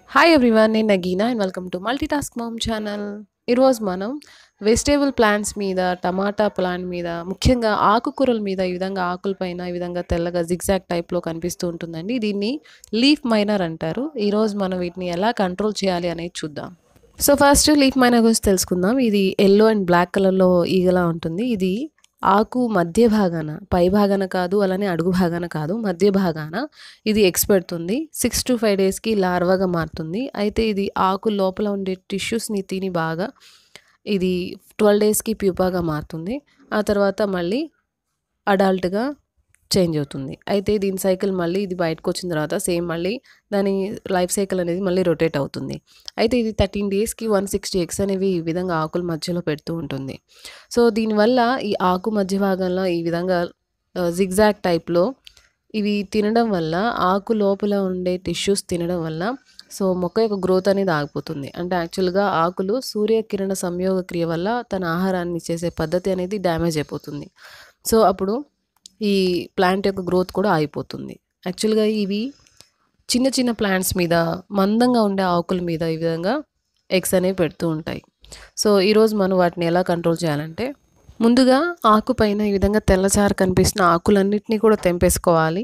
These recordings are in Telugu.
హాయ్ ఎవ్రీవన్ నేను Nageena and welcome to multi task mom channel ఈరోజు మనం వెజిటేబుల్ ప్లాంట్స్ మీద టమాటా ప్లాంట్ మీద ముఖ్యంగా ఆకుకూరల మీద ఈ విధంగా ఆకులపైన ఈ విధంగా తెల్లగా జిగ్జాగ్ టైప్లో కనిపిస్తూ ఉంటుందండి దీన్ని లీఫ్ మైనర్ అంటారు ఈరోజు మనం వీటిని ఎలా కంట్రోల్ చేయాలి అనేది చూద్దాం సో ఫస్ట్ లీఫ్ మైనర్ గురించి తెలుసుకుందాం ఇది ఎల్లో అండ్ బ్లాక్ కలర్లో ఈగలా ఉంటుంది ఇది ఆకు మధ్య భాగాన పై భాగాన కాదు అలానే అడుగు భాగాన కాదు మధ్య భాగాన ఇది ఎగ్స్ పెడుతుంది సిక్స్ టు ఫైవ్ డేస్కి లార్వాగా మారుతుంది అయితే ఇది ఆకు లోపల ఉండే టిష్యూస్ని తిని బాగా ఇది ట్వెల్వ్ డేస్కి ప్యూపాగా మారుతుంది ఆ తర్వాత మళ్ళీ అడల్ట్గా చేంజ్ అవుతుంది అయితే దీని సైకిల్ మళ్ళీ ఇది బయటకు వచ్చిన తర్వాత సేమ్ మళ్ళీ దాని లైఫ్ సైకిల్ అనేది మళ్ళీ రొటేట్ అవుతుంది అయితే ఇది థర్టీన్ డేస్కి వన్ సిక్స్టీ ఎగ్స్ అనేవి ఈ విధంగా ఆకుల మధ్యలో పెడుతూ ఉంటుంది సో దీనివల్ల ఈ ఆకు మధ్య భాగంలో ఈ విధంగా జిగ్జాగ్ టైప్లో ఇవి తినడం వల్ల ఆకు లోపల ఉండే టిష్యూస్ తినడం వల్ల సో మొక్క యొక్క గ్రోత్ అనేది ఆగిపోతుంది అంటే యాక్చువల్గా ఆకులు సూర్యకిరణ సంయోగ క్రియ వల్ల తన ఆహారాన్ని చేసే పద్ధతి అనేది డ్యామేజ్ అయిపోతుంది సో అప్పుడు ఈ ప్లాంట్ యొక్క గ్రోత్ కూడా ఆగిపోతుంది యాక్చువల్గా ఇవి చిన్న చిన్న ప్లాంట్స్ మీద మందంగా ఉండే ఆకుల మీద ఈ విధంగా ఎగ్స్ అనేవి పెడుతూ ఉంటాయి సో ఈరోజు మనం వాటిని ఎలా కంట్రోల్ చేయాలంటే ముందుగా ఆకు పైన ఈ విధంగా తెల్లచారు కనిపిస్తున్న ఆకులన్నింటినీ కూడా తెంపేసుకోవాలి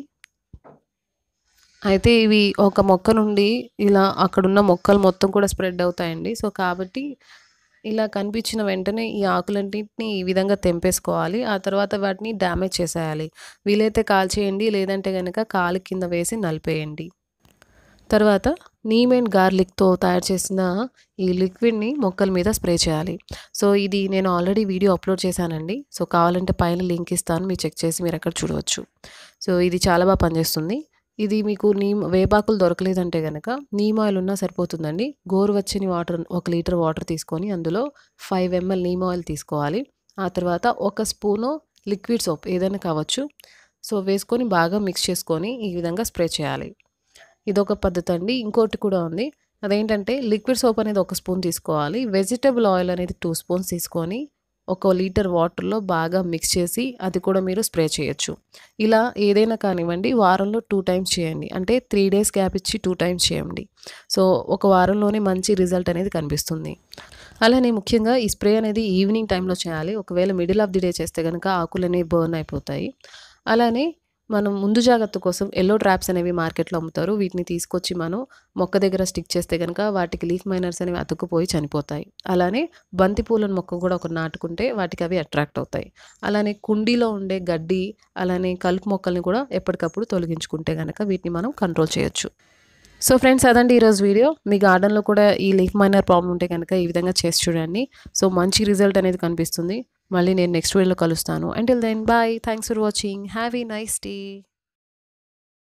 అయితే ఇవి ఒక మొక్క నుండి ఇలా అక్కడున్న మొక్కలు మొత్తం కూడా స్ప్రెడ్ అవుతాయండి సో కాబట్టి ఇలా కనిపించిన వెంటనే ఈ ఆకులన్నింటినీ ఈ విధంగా తెంపేసుకోవాలి ఆ తర్వాత వాటిని డ్యామేజ్ చేసేయాలి వీలైతే కాల్చేయండి లేదంటే కనుక కాలు కింద వేసి నలిపేయండి తర్వాత నీమ్ అండ్ గార్లిక్తో తయారు చేసిన ఈ లిక్విడ్ని మొక్కల మీద స్ప్రే చేయాలి సో ఇది నేను ఆల్రెడీ వీడియో అప్లోడ్ చేశానండి సో కావాలంటే పైన లింక్ ఇస్తాను మీరు చెక్ చేసి మీరు అక్కడ చూడవచ్చు సో ఇది చాలా బాగా పనిచేస్తుంది ఇది మీకు నీమ్ వేపాకులు దొరకలేదంటే కనుక నీమ్ ఆయిల్ ఉన్నా సరిపోతుందండి గోరువెచ్చని వాటర్ ఒక లీటర్ వాటర్ తీసుకొని అందులో ఫైవ్ ఎంఎల్ నీమ్ ఆయిల్ తీసుకోవాలి ఆ తర్వాత ఒక స్పూను లిక్విడ్ సోప్ ఏదైనా కావచ్చు సో వేసుకొని బాగా మిక్స్ చేసుకొని ఈ విధంగా స్ప్రే చేయాలి ఇదొక పద్ధతి అండి ఇంకోటి కూడా ఉంది అదేంటంటే లిక్విడ్ సోప్ అనేది ఒక స్పూన్ తీసుకోవాలి వెజిటబుల్ ఆయిల్ అనేది టూ స్పూన్స్ తీసుకొని ఒక లీటర్ వాటర్లో బాగా మిక్స్ చేసి అది కూడా మీరు స్ప్రే చేయొచ్చు ఇలా ఏదైనా కానివ్వండి వారంలో టూ టైమ్స్ చేయండి అంటే త్రీ డేస్ గ్యాప్ ఇచ్చి టూ టైమ్స్ చేయండి సో ఒక వారంలోనే మంచి రిజల్ట్ అనేది కనిపిస్తుంది అలానే ముఖ్యంగా ఈ స్ప్రే అనేది ఈవినింగ్ టైంలో చేయాలి ఒకవేళ మిడిల్ ఆఫ్ ది డే చేస్తే కనుక ఆకులు అనేవి బర్న్ అయిపోతాయి అలానే మనం ముందు జాగ్రత్త కోసం ఎల్లో ట్రాప్స్ అనేవి మార్కెట్లో అమ్ముతారు వీటిని తీసుకొచ్చి మనం మొక్క దగ్గర స్టిక్ చేస్తే కనుక వాటికి లీఫ్ మైనర్స్ అనేవి అతుక్కుపోయి చనిపోతాయి అలానే బంతి పూలను మొక్క కూడా ఒక నాటుకుంటే వాటికి అవి అట్రాక్ట్ అవుతాయి అలానే కుండీలో ఉండే గడ్డి అలానే కలుపు మొక్కల్ని కూడా ఎప్పటికప్పుడు తొలగించుకుంటే కనుక వీటిని మనం కంట్రోల్ చేయొచ్చు సో ఫ్రెండ్స్ అదండి ఈరోజు వీడియో మీ గార్డెన్లో కూడా ఈ లీఫ్ మైనర్ ప్రాబ్లం ఉంటే కనుక ఈ విధంగా చేసి చూడండి సో మంచి రిజల్ట్ అనేది కనిపిస్తుంది మళ్ళీ నేను నెక్స్ట్ వీడియోలో కలుస్తాను until then bye thanks for watching have a nice day